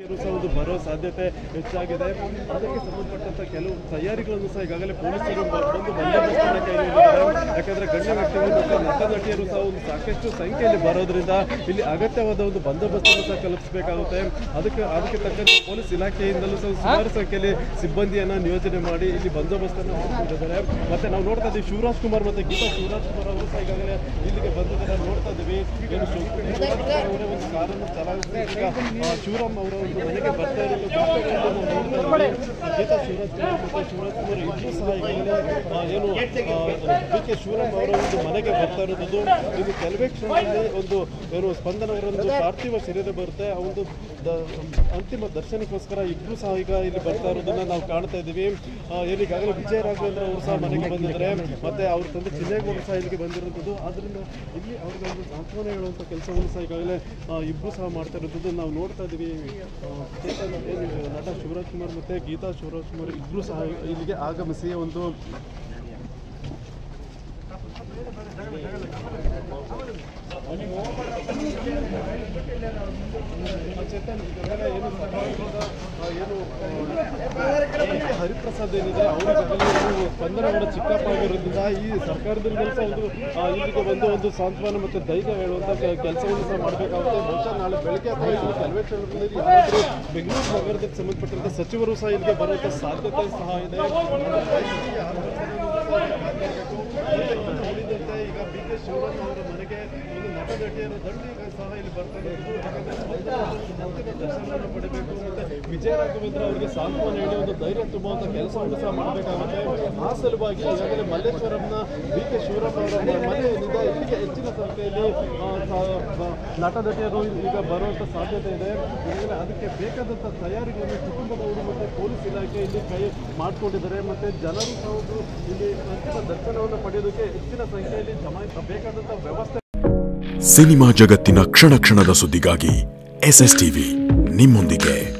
ನಟಿಯರು ಸಹ ಒಂದು ಬರೋ ಸಾಧ್ಯತೆ ಹೆಚ್ಚಾಗಿದೆ ಅದಕ್ಕೆ ಸಂಬಂಧಪಟ್ಟಂತ ಕೆಲವು ತಯಾರಿಗಳನ್ನು ಸಹ ಈಗಾಗಲೇ ಪೊಲೀಸರು ಬ- ಬಂದು ಬಂದೋಬಸ್ತನ್ನ ಕೈಗೊಂಡಿದ್ದಾರೆ ಯಾಕಂದ್ರೆ ಗಣ್ಯ ವ್ಯಕ್ತಿಗಳು ಮತ್ತು ನಟ ನಟಿಯರು ಸಹ ಒಂದು ಸಾಕಷ್ಟು ಸಂಖ್ಯೆಯಲ್ಲಿ ಬರೋದ್ರಿಂದ ಇಲ್ಲಿ ಅಗತ್ಯವಾದ ಒಂದು ಬಂದೋಬಸ್ತನ್ನು ಸಹ ಕಲ್ಪಿಸಬೇಕಾಗುತ್ತೆ ಅದಕ್ಕೆ ಅದಕ್ಕೆ ತಕ್ಕಂತೆ ಪೊಲೀಸ್ ಇಲಾಖೆಯಿಂದಲೂ ಸಹ ಸುಮಾರು ಸಂಖ್ಯೆಯಲ್ಲಿ ಸಿಬ್ಬಂದಿಯನ್ನ ನಿಯೋಜನೆ ಮಾಡಿ ಇಲ್ಲಿ ಬಂದೋಬಸ್ತನ್ನು ಮಾಡಿಕೊಂಡಿದ್ದಾರೆ ಮತ್ತೆ ನಾವು ನೋಡ್ತಾ ಇದ್ದೀವಿ ಶಿವರಾಜ್ ಕುಮಾರ್ ಮತ್ತೆ ಗೀತಾ ಶಿವರಾಜ್ ಕುಮಾರ್ ಅವರು ಸಹ ಈಗಾಗಲೇ ಇಲ್ಲಿಗೆ ಬಂದಿದ್ದಾರೆ ನೋಡ್ತಾ ಇದ್ದೀವಿ ಏನು ಶಿವ- ಶಿವರಾಜ್ ಕುಮಾರ್ ಅವರೇ ಒಂದು ಕಾರನ್ನು ಚಲಾಯಿಸಿ ಈಗ ಆ, ಶಿವರಾಮ್ ಅವರ ಒಂದು ಮನೆಗೆ ಬರ್ತಾ ಇರೋದು ದೃಶ್ಯಗಳನ್ನು ನಾವು ನೋಡ್ತಾ ಇದ್ದೀವಿ ಗೀತಾ ಶಿವರಾಜ್ ಕುಮಾರ್ ಮತ್ತೆ ಶಿವರಾಜ್ ಕುಮಾರ್ ಇಬ್ಬರು ಸಹ ಈಗಾಗಲೇ ಆ, ಏನು ಡಿ ಕೆ ಶಿವರಾಮ್ ಅವರ ಒಂದು ಮನೆಗೆ ಬರ್ತಾ ಇರೋದು ಇದು ಕೆಲವೇ ಕ್ಷಣದಲ್ಲಿ ಒಂದು ಏನು ಸ್ಪಂದನ ಅವರ ಒಂದು ಪಾರ್ಥಿವ ಶರೀರ ಬರುತ್ತೆ ಆ ಒಂದು ದ- ಅಂತಿಮ ದರ್ಶನಕ್ಕೋಸ್ಕರ ಇಬ್ಬರು ಸಹ ಈಗ ಇಲ್ಲಿ ಬರ್ತಾ ಇರೋದನ್ನ ನಾವು ಕಾಣ್ತಾ ಇದ್ದೀವಿ ಆ, ಏನು ಈಗಾಗಲೇ ವಿಜಯ ರಾಘವೇಂದ್ರ ಅವರು ಸಹ ಮನೆಗೆ ಬಂದಿದ್ದಾರೆ ಮತ್ತೆ ಅವ್ರ ತಂದೆ ಚಿನ್ನೇಗೌಡರು ಸಹ ಇಲ್ಲಿಗೆ ಬಂದಿರುವಂಥದ್ದು ಆದ್ರಿಂದ ಇಲ್ಲಿ ಅವ್ರಿಗೆ ಒಂದು ಸಾಂತ್ವನ ಹೇಳುವಂಥ ಕೆಲಸವನ್ನು ಸಹ ಈಗಾಗಲೇ ಇಬ್ಬರು ಸಹ ಮಾಡ್ತಾ ಇರೋದು ನಾವು ನೋಡ್ತಾ ಇದ್ದೀವಿ ಆ, ಚೇತನ್ ಏನು ನಟ ಶಿವರಾಜ್ ಕುಮಾರ್ ಮತ್ತೆ ಗೀತಾ ಶಿವರಾಜ್ ಕುಮಾರ್ ಇಬ್ಬರು ಸಹ ಇಲ್ಲಿಗೆ ಆಗಮಿಸಿ ಒಂದು ಚೇತನ್ ಈಗಾಗಲೇ ಏನು ಸರ್ಕಾರದ, ಆ, ಏನು ಆ, ಹರಿಪ್ರಸಾದ್ ಏನಿದೆ ಅವರಿಗಾಗಲೇ ಏನು ಸ್ಪಂದನ ಅವರ ಚಿಕ್ಕಪ್ಪ ಆಗಿರೋದ್ರಿಂದ ಈ ಸರ್ಕಾರದಲ್ಲಿ ಸಹ ಒಂದು ಆ, ಇಲ್ಲಿಗೆ ಬಂದು ಒಂದು ಸಾಂತ್ವನ ಮತ್ತು ಧೈರ್ಯ ಹೇಳುವಂಥ ಕೆಲಸವನ್ನು ಸಹ ಮಾಡಬೇಕಾಗುತ್ತೆ ಬಹುಶಃ ನಾಳೆ ಬೆಳಗ್ಗೆ ಅಥವಾ ಇಲ್ಲಿ ಕೆಲವೇ ಕ್ಷಣಗಳಲ್ಲಿ ಯಾರಾದರೂ ಬೆಂಗಳೂರು ನಗರಕ್ಕೆ ಸಂಬಂಧಪಟ್ಟಂತ ಸಚಿವರು ಸಹ ಇಲ್ಲಿಗೆ ಬರುವಂಥ ಸಾಧ್ಯತೆ ಸಹ ಇದೆ ಉಳಿದಂತೆ ಈಗ ಬಿ ಕೆ ಶಿವರಾಮ್ ಅವರ ಮನೆಗೆ ಒಂದು ನಟ ನಟಿಯರ ದಂಡು ಈಗ ಸಹ ಇಲ್ಲಿ ಬರ್ತಾರೆ ಅಂತಿಮ ದರ್ಶನವನ್ನು ಪಡಿಬೇಕು ಮತ್ತೆ ವಿಜಯ ರಾಘವೇಂದ್ರ ಅವರಿಗೆ ಸಾಂತ್ವನ ನೀಡಿ ಒಂದು ಧೈರ್ಯ ತುಂಬುವಂತ ಕೆಲಸವನ್ನು ಸಹ ಮಾಡಬೇಕಾಗುತ್ತೆ ಆ ಸಲುವಾಗಿ ಈಗಾಗಲೇ ಮಲ್ಲೇಶ್ವರಂನ ಬಿ ಕೆ ಶಿವರಾಮ್ ಅವರ ಮನೆಯಿಂದ ಇಲ್ಲಿಗೆ ಹೆಚ್ಚಿನ ಸಂಖ್ಯೆಯಲ್ಲಿ ಆ, ಸ- ಬ- ನಟ ನಟಿಯರು ಈಗ ಬರುವಂತ ಸಾಧ್ಯತೆ ಇದೆ ಈಗಾಗಲೇ ಅದಕ್ಕೆ ಬೇಕಾದಂತ ತಯಾರಿಗಳನ್ನು ಕುಟುಂಬದವರು ಮತ್ತೆ ಪೊಲೀಸ್ ಇಲಾಖೆ ಇಲ್ಲಿ ಕೈ ಮಾಡಿಕೊಂಡಿದ್ದಾರೆ ಮತ್ತೆ ಜನರು ಸಹ ಒಂದು ಇಲ್ಲಿ ಅಂತಿಮ ದರ್ಶನವನ್ನು ಪಡೆಯೋದಕ್ಕೆ ಹೆಚ್ಚಿನ ಸಂಖ್ಯೆಯಲ್ಲಿ ಜಮಾಯಿಸ ಬೇಕಾದಂತ ವ್ಯವಸ್ಥೆ ಸಿನಿಮಾ ಜಗತ್ತಿನ ಕ್ಷಣ ಕ್ಷಣದ ಸುದ್ದಿಗಾಗಿ ಎಸ್ ಎಸ್ ಟಿವಿ ನಿಮ್ಮೊಂದಿಗೆ